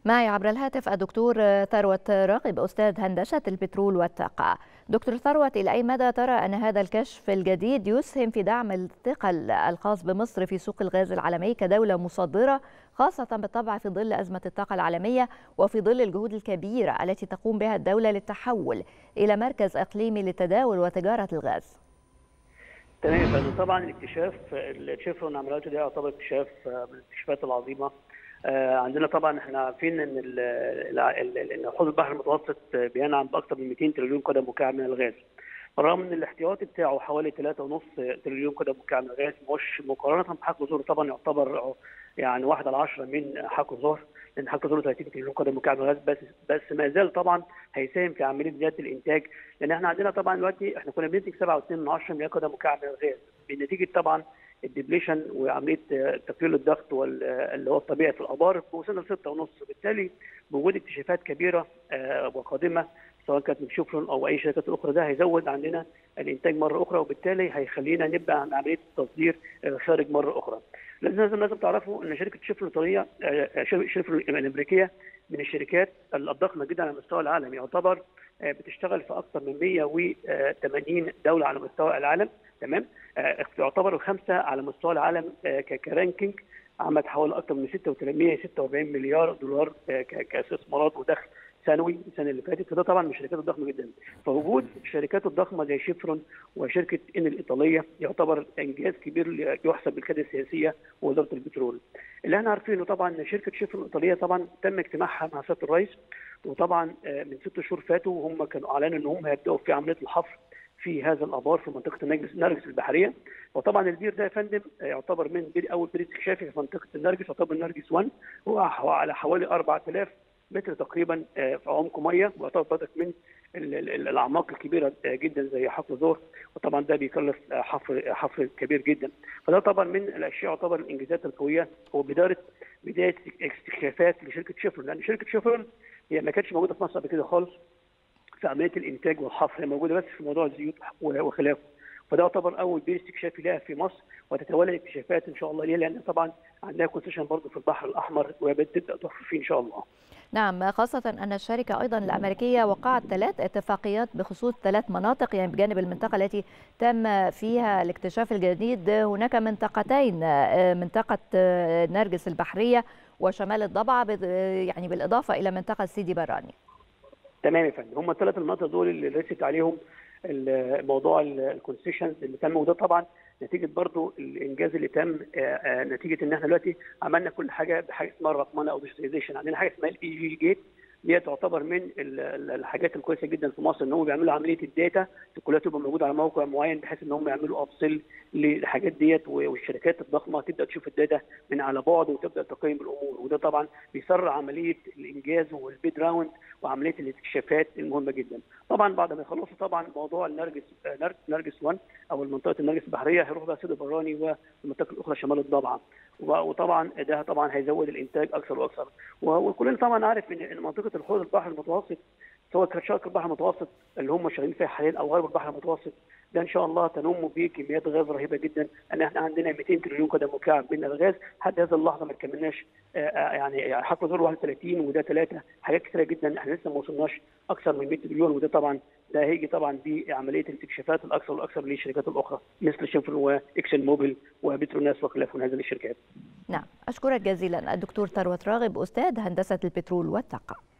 معي عبر الهاتف الدكتور ثروت راغب أستاذ هندسة البترول والطاقة دكتور ثروت إلى أي مدى ترى أن هذا الكشف الجديد يسهم في دعم الثقل الخاص بمصر في سوق الغاز العالمي كدولة مصدرة خاصة بالطبع في ظل أزمة الطاقة العالمية وفي ظل الجهود الكبيرة التي تقوم بها الدولة للتحول إلى مركز إقليمي للتداول وتجارة الغاز تمام طبعا الاكتشاف الشيفرون عملته ده يعتبر اكتشاف من الاكتشافات العظيمه عندنا طبعا احنا عارفين ان ان حوض البحر المتوسط بينعم باكثر من 200 تريليون قدم مكعب من الغاز بالرغم ان الاحتياطي بتاعه حوالي 3.5 تريليون قدم مكعب من الغاز مش مقارنه بحقل ظهر طبعا يعتبر يعني واحد على 10 من حقل ظهر لان حقل ظهر 30 تريليون قدم مكعب من الغاز بس بس ما زال طبعا هيساهم في عمليه زياده الانتاج لان احنا عندنا طبعا دلوقتي احنا كنا بننتج 7.2 مليون قدم مكعب من الغاز بنتيجه طبعا الديبليشن وعمليه تقليل الضغط اللي هو الطبيعي في الابار وصلنا ل 6.5 وبالتالي بوجود اكتشافات كبيره وقادمه سواء كانت من شفرون او اي شركات اخرى ده هيزود عندنا الانتاج مره اخرى وبالتالي هيخلينا نبدا عن عمليه التصدير خارج مره اخرى. لازم لازم تعرفوا ان شركه شفرون الايطاليه شفرون الامريكيه من الشركات الضخمه جدا على مستوى العالم يعتبر بتشتغل في اكثر من 180 دوله على مستوى العالم تمام يعتبر الخمسه على مستوى العالم كرانكينج عملت حوالي اكثر من 146 مليار دولار كاستثمارات ودخل سنوي السنه اللي فاتت فده طبعا من الشركات الضخمه جدا فوجود الشركات الضخمه زي شيفرون وشركه ان الايطاليه يعتبر انجاز كبير يحسب بالقياده السياسيه ووزاره البترول اللي احنا عارفينه طبعا ان شركه شيفرون الايطاليه طبعا تم اجتماعها مع سياده الرئيس وطبعا من ست شهور فاتوا هم كانوا اعلنوا ان هم هيبداوا في عمليه الحفر في هذا الابار في منطقه نرجس البحريه وطبعا البير ده يا فندم يعتبر من بير اول بير استكشافي في منطقه النرجس يعتبر نرجس 1 هو على حوالي 4000 متر تقريبا في عمق ميه ويعتبر بدك من الاعماق الكبيره جدا زي حفر ظهر وطبعا ده بيكلف حفر حفر كبير جدا فده طبعا من الاشياء يعتبر الانجازات القويه هو بدايه بدايه استكشافات لشركه شيفرون لان شركه شيفرون هي ما كانتش موجوده في مصر قبل كده خالص في عمليه الانتاج والحفر هي موجوده بس في موضوع الزيوت وخلافه فده يعتبر اول بير استكشافي لها في مصر وتتوالى الاكتشافات ان شاء الله ليه لان طبعا عندها كونسيشن برضه في البحر الاحمر وبتبدا تحفر فيه ان شاء الله. نعم خاصة أن الشركة أيضا الأمريكية وقعت ثلاث اتفاقيات بخصوص ثلاث مناطق يعني بجانب المنطقة التي تم فيها الاكتشاف الجديد هناك منطقتين منطقة نرجس البحرية وشمال الضبعة يعني بالإضافة إلى منطقة سيدي براني. تمام يا فندم هم الثلاث المناطق دول اللي رست عليهم موضوع الكونسيشنز اللي تم وده طبعا نتيجه برضو الانجاز اللي تم نتيجه ان احنا دلوقتي عملنا كل حاجه بحاجه اسمها الرقمنه او ديجيتاليزيشن عندنا حاجه اسمها الاي جي جيت دي تعتبر من الحاجات الكويسه جدا في مصر ان هم بيعملوا عمليه الداتا كلها تبقى موجوده على موقع معين بحيث ان هم يعملوا افصل للحاجات ديت والشركات الضخمه تبدا تشوف الداتا من على بعد وتبدا تقيم الامور وده طبعا بيسرع عمليه الانجاز والبيد راوند وعمليه الاكتشافات المهمه جدا. طبعا بعد ما يخلصوا طبعا موضوع النرجس نرجس 1 او منطقه النرجس البحريه هيروحوا بقى سيدي براني والمنطقه الاخرى شمال الضبعه. وطبعا ده طبعا هيزود الانتاج اكثر واكثر وكلنا طبعا عارف ان منطقه الحوض البحر المتوسط سواء كانت شرق البحر المتوسط اللي هم شغالين فيها حاليا او غرب البحر المتوسط ده ان شاء الله تنم به كميات غاز رهيبه جدا ان احنا عندنا 200 تريليون قدم مكعب من الغاز حتى هذه اللحظه ما كملناش يعني حق ظهر 31 وده 3 حاجات كثيره جدا احنا لسه ما وصلناش اكثر من 100 تريليون وده طبعا ده هيجي طبعا بعمليه الاستكشافات الاكثر والاكثر للشركات الاخرى مثل شنفر واكسل موبيل وبتروناس وخلافه من هذه الشركات. نعم اشكرك جزيلا الدكتور ثروت راغب استاذ هندسه البترول والطاقه.